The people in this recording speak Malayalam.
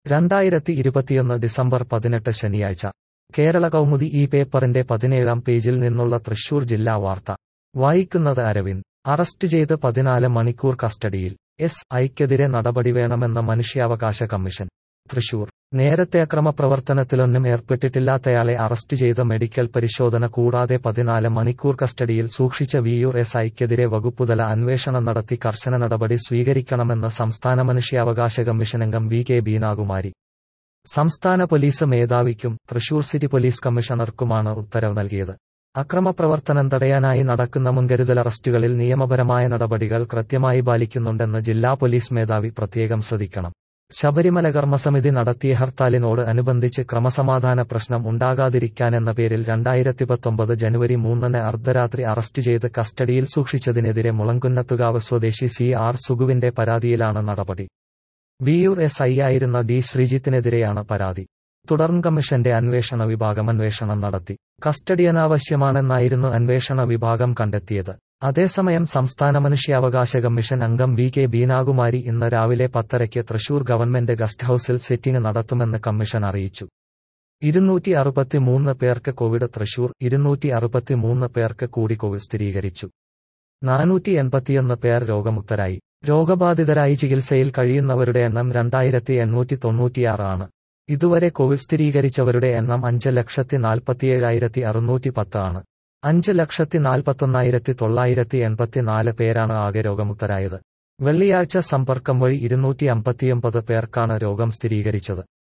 രണ്ടായിരത്തി ഇരുപത്തിയൊന്ന് ഡിസംബർ പതിനെട്ട് ശനിയാഴ്ച കേരള കൗമുദി ഈ പേപ്പറിന്റെ പതിനേഴാം പേജിൽ നിന്നുള്ള തൃശൂർ ജില്ലാ വാർത്ത വായിക്കുന്നത് അരവിന്ദ് അറസ്റ്റ് ചെയ്ത് പതിനാല് മണിക്കൂർ കസ്റ്റഡിയിൽ എസ് ഐക്കെതിരെ നടപടി വേണമെന്ന മനുഷ്യാവകാശ കമ്മീഷൻ തൃശൂർ നേരത്തെ അക്രമപ്രവർത്തനത്തിലൊന്നും ഏർപ്പെട്ടിട്ടില്ലാത്തയാളെ അറസ്റ്റ് ചെയ്ത മെഡിക്കൽ പരിശോധന കൂടാതെ പതിനാല് മണിക്കൂർ കസ്റ്റഡിയിൽ സൂക്ഷിച്ച വിയൂർ എസ് ഐക്കെതിരെ വകുപ്പുതല അന്വേഷണം നടത്തി കർശന നടപടി സ്വീകരിക്കണമെന്ന് സംസ്ഥാന മനുഷ്യാവകാശ കമ്മീഷനംഗം വി കെ ബീനാകുമാരി സംസ്ഥാന പോലീസ് മേധാവിക്കും തൃശൂർ സിറ്റി പോലീസ് കമ്മീഷണർക്കുമാണ് ഉത്തരവ് നൽകിയത് അക്രമപ്രവർത്തനം തടയാനായി നടക്കുന്ന മുൻകരുതൽ അറസ്റ്റുകളിൽ നിയമപരമായ നടപടികൾ കൃത്യമായി പാലിക്കുന്നുണ്ടെന്ന് ജില്ലാ പോലീസ് മേധാവി പ്രത്യേകം ശ്രദ്ധിക്കണം ശബരിമല കർമ്മസമിതി നടത്തിയ ഹർത്താലിനോട് അനുബന്ധിച്ച് ക്രമസമാധാന പ്രശ്നം ഉണ്ടാകാതിരിക്കാനെന്ന പേരിൽ രണ്ടായിരത്തി പത്തൊമ്പത് ജനുവരി മൂന്നിന് അർദ്ധരാത്രി അറസ്റ്റ് ചെയ്ത് കസ്റ്റഡിയിൽ സൂക്ഷിച്ചതിനെതിരെ മുളങ്കുന്നത്തുകാവ് സ്വദേശി സി ആർ സുഗുവിന്റെ പരാതിയിലാണ് നടപടി വിയൂർ എസ് ഐ ആയിരുന്ന ഡി ശ്രീജിത്തിനെതിരെയാണ് പരാതി തുടർന്ന് കമ്മീഷന്റെ അന്വേഷണ വിഭാഗം അന്വേഷണം നടത്തി കസ്റ്റഡി അനാവശ്യമാണെന്നായിരുന്നു അന്വേഷണ വിഭാഗം കണ്ടെത്തിയത് അതേസമയം സംസ്ഥാന മനുഷ്യാവകാശ കമ്മീഷൻ അംഗം വി കെ ബീനാകുമാരി ഇന്ന് രാവിലെ പത്തരയ്ക്ക് തൃശൂർ ഗവൺമെന്റ് ഗസ്റ്റ് ഹൌസിൽ സിറ്റിംഗ് നടത്തുമെന്ന് കമ്മീഷൻ അറിയിച്ചു ഇരുന്നൂറ്റി അറുപത്തിമൂന്ന് പേർക്ക് കോവിഡ് തൃശൂർ ഇരുന്നൂറ്റി അറുപത്തിമൂന്ന് പേർക്ക് കൂടി കോവിഡ് സ്ഥിരീകരിച്ചു നാനൂറ്റി എൺപത്തിയൊന്ന് പേർ രോഗമുക്തരായി രോഗബാധിതരായി ചികിത്സയിൽ കഴിയുന്നവരുടെ എണ്ണം രണ്ടായിരത്തി എണ്ണൂറ്റി തൊണ്ണൂറ്റിയാറ് ആണ് ഇതുവരെ കോവിഡ് സ്ഥിരീകരിച്ചവരുടെ എണ്ണം അഞ്ച് ലക്ഷത്തി നാൽപ്പത്തിയേഴായിരത്തി അറുന്നൂറ്റി പത്ത് ആണ് അഞ്ച് ലക്ഷത്തി നാൽപ്പത്തൊന്നായിരത്തി തൊള്ളായിരത്തി എൺപത്തിനാല് പേരാണ് ആകെ രോഗമുക്തരായത് വെള്ളിയാഴ്ച സമ്പർക്കം വഴി ഇരുന്നൂറ്റി അമ്പത്തിയൊമ്പത് പേർക്കാണ് രോഗം സ്ഥിരീകരിച്ചത്